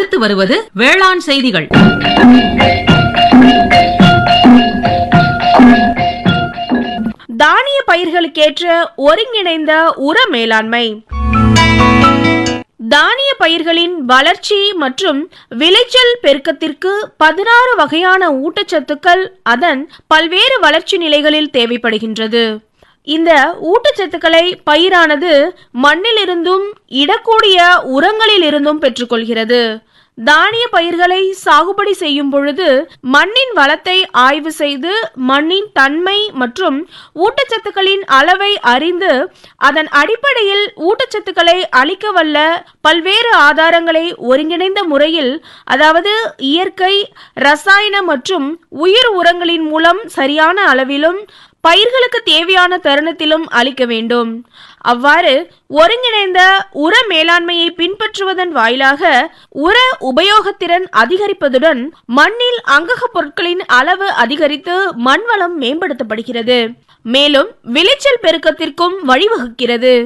அடுத்து வருவது வேளாண் செய்திகள் தானிய பயிர்களுக்கேற்ற ஒருங்கிணைந்த உர மேலாண்மை தானிய பயிர்களின் வளர்ச்சி மற்றும் விளைச்சல் பெருக்கத்திற்கு பதினாறு வகையான ஊட்டச்சத்துக்கள் அதன் பல்வேறு வளர்ச்சி நிலைகளில் தேவைப்படுகின்றது இந்த ஊட்டச்சத்துக்களை பயிரானது மண்ணிலிருந்தும் இடக்கூடிய உரங்களிலிருந்தும் பெற்றுக்கொள்கிறது தானிய பயிர்களை சாகுபடி செய்யும் பொழுது மண்ணின் வளத்தை ஆய்வு செய்து மண்ணின் தன்மை மற்றும் ஊட்டச்சத்துக்களின் அளவை அறிந்து அதன் அடிப்படையில் ஊட்டச்சத்துக்களை அளிக்க வல்ல பல்வேறு ஆதாரங்களை ஒருங்கிணைந்த முறையில் அதாவது இயற்கை ரசாயன மற்றும் உயிர் உரங்களின் மூலம் சரியான அளவிலும் பயிர்களுக்கு தேவையான தருணத்திலும் அளிக்க வேண்டும் அவ்வாறு ஒருங்கிணைந்த உர மேலாண்மையை பின்பற்றுவதன் வாயிலாக உர உபயோகத்திறன் அதிகரிப்பதுடன் மண்ணில் அங்கக பொருட்களின் அளவு அதிகரித்து மண் வளம் மேம்படுத்தப்படுகிறது மேலும் விளைச்சல் பெருக்கத்திற்கும் வழிவகுக்கிறது